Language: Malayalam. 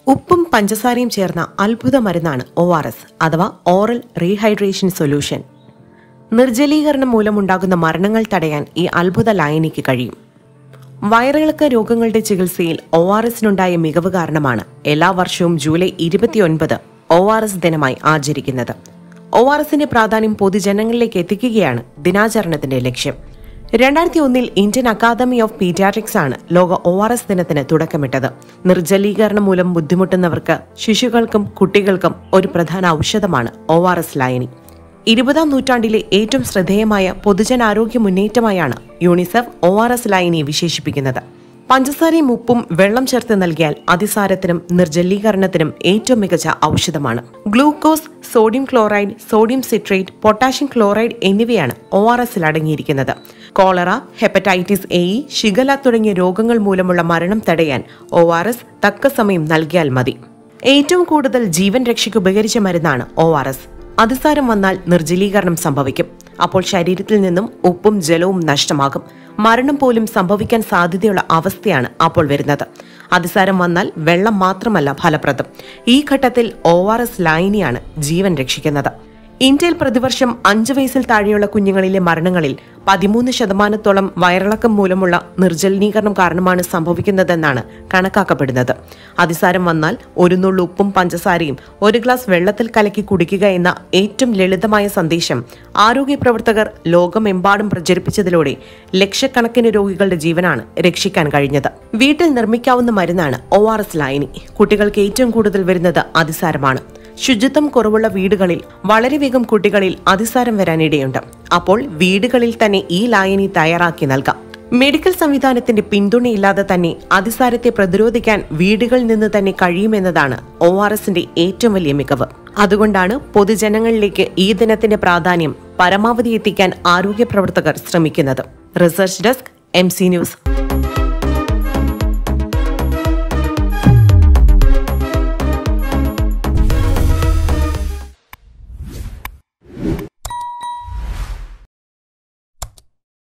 ഉപ്പും പഞ്ചസാരയും ചേർന്ന അത്ഭുത മരുന്നാണ് ഒ ആർ എസ് അഥവാ ഓറൽ റീഹൈഡ്രേഷൻ സൊല്യൂഷൻ നിർജ്ജലീകരണം മൂലമുണ്ടാകുന്ന മരണങ്ങൾ തടയാൻ ഈ അത്ഭുത ലായനിക്ക് കഴിയും വയറിളക്ക രോഗങ്ങളുടെ ചികിത്സയിൽ ഒ ആർ എസിനുണ്ടായ മികവ് കാരണമാണ് എല്ലാ വർഷവും ജൂലൈ ഇരുപത്തിയൊൻപത് ഒ ആർ എസ് ദിനമായി ആചരിക്കുന്നത് ഒ ആർ എസിന്റെ പ്രാധാന്യം പൊതുജനങ്ങളിലേക്ക് എത്തിക്കുകയാണ് ദിനാചരണത്തിന്റെ ലക്ഷ്യം രണ്ടായിരത്തി ഒന്നിൽ ഇന്ത്യൻ അക്കാദമി ഓഫ് പീഡിയാട്രിക്സ് ആണ് ലോക ഒ ആർ എസ് ദിനത്തിന് തുടക്കമിട്ടത് നിർജ്ജലീകരണം മൂലം ബുദ്ധിമുട്ടുന്നവർക്ക് ശിശുക്കൾക്കും കുട്ടികൾക്കും ഒരു പ്രധാന ഔഷധമാണ് ഒ ആർ എസ് ലായനി ഇരുപതാം നൂറ്റാണ്ടിലെ ഏറ്റവും ശ്രദ്ധേയമായ പൊതുജനാരോഗ്യ മുന്നേറ്റമായാണ് യൂണിസെഫ് ഒ ആർ എസ് ലായനിയെ വിശേഷിപ്പിക്കുന്നത് പഞ്ചസാരയും ഉപ്പും വെള്ളം ചേർത്ത് നൽകിയാൽ അതിസാരത്തിനും നിർജ്ജലീകരണത്തിനും ഏറ്റവും മികച്ച ഔഷധമാണ് glucose sodium chloride sodium citrate potassium chloride എന്നിവയാണ് ഒ ആർ എസിൽ അടങ്ങിയിരിക്കുന്നത് cholera hepatitis A E shigella തുടങ്ങിയ രോഗങ്ങൾ മൂലമുള്ള മരണം തടയാൻ ഒ ആർ എസ് തക്ക സമയം നൽകിയാൽ മതി ഏറ്റവും കൂടുതൽ ജീവൻ രക്ഷയ്ക്ക് ഉപകരിച്ച മരുന്നാണ് ഒ ആർ എസ് അതിസാരം വന്നാൽ നിർജ്ജലീകരണം സംഭവിക്കും അപ്പോൾ ശരീരത്തിൽ നിന്നും ഉപ്പും ജലവും നഷ്ടമാകും മരണം പോലും സംഭവിക്കാൻ സാധ്യതയുള്ള അവസ്ഥയാണ് അപ്പോൾ വരുന്നത് അതിസാരം വന്നാൽ വെള്ളം മാത്രമല്ല ഫലപ്രദം ഈ ഘട്ടത്തിൽ ഒ ആർ എസ് ലായനിയാണ് ജീവൻ രക്ഷിക്കുന്നത് ഇന്ത്യയിൽ പ്രതിവർഷം അഞ്ചു വയസ്സിൽ താഴെയുള്ള കുഞ്ഞുങ്ങളിലെ മരണങ്ങളിൽ പതിമൂന്ന് ശതമാനത്തോളം വയറിളക്കം മൂലമുള്ള നിർജ്ജലീകരണം കാരണമാണ് സംഭവിക്കുന്നതെന്നാണ് കണക്കാക്കപ്പെടുന്നത് അതിസാരം വന്നാൽ ഒരു നുള്ളു ഉപ്പും പഞ്ചസാരയും ഒരു ഗ്ലാസ് വെള്ളത്തിൽ കലക്കി കുടിക്കുക എന്ന ഏറ്റവും ലളിതമായ സന്ദേശം ആരോഗ്യ പ്രവർത്തകർ ലോകമെമ്പാടും പ്രചരിപ്പിച്ചതിലൂടെ ലക്ഷക്കണക്കിന് രോഗികളുടെ ജീവനാണ് രക്ഷിക്കാൻ കഴിഞ്ഞത് വീട്ടിൽ നിർമ്മിക്കാവുന്ന മരുന്നാണ് ഒ ആർ എസ് ലായനി കുട്ടികൾക്ക് ഏറ്റവും കൂടുതൽ വരുന്നത് അതിസാരമാണ് ശുചിത്വം കുറവുള്ള വീടുകളിൽ വളരെ വേഗം കുട്ടികളിൽ അതിസാരം വരാനിടയുണ്ട് അപ്പോൾ വീടുകളിൽ തന്നെ ഈ ലായനി തയ്യാറാക്കി നൽകാം മെഡിക്കൽ സംവിധാനത്തിന്റെ പിന്തുണയില്ലാതെ തന്നെ അതിസാരത്തെ പ്രതിരോധിക്കാൻ വീടുകളിൽ നിന്ന് തന്നെ കഴിയുമെന്നതാണ് ഒ ആർ എസിന്റെ ഏറ്റവും വലിയ മികവ് അതുകൊണ്ടാണ് പൊതുജനങ്ങളിലേക്ക് ഈ ദിനത്തിന്റെ പ്രാധാന്യം പരമാവധി എത്തിക്കാൻ ആരോഗ്യ പ്രവർത്തകർ ശ്രമിക്കുന്നത് research desk M C news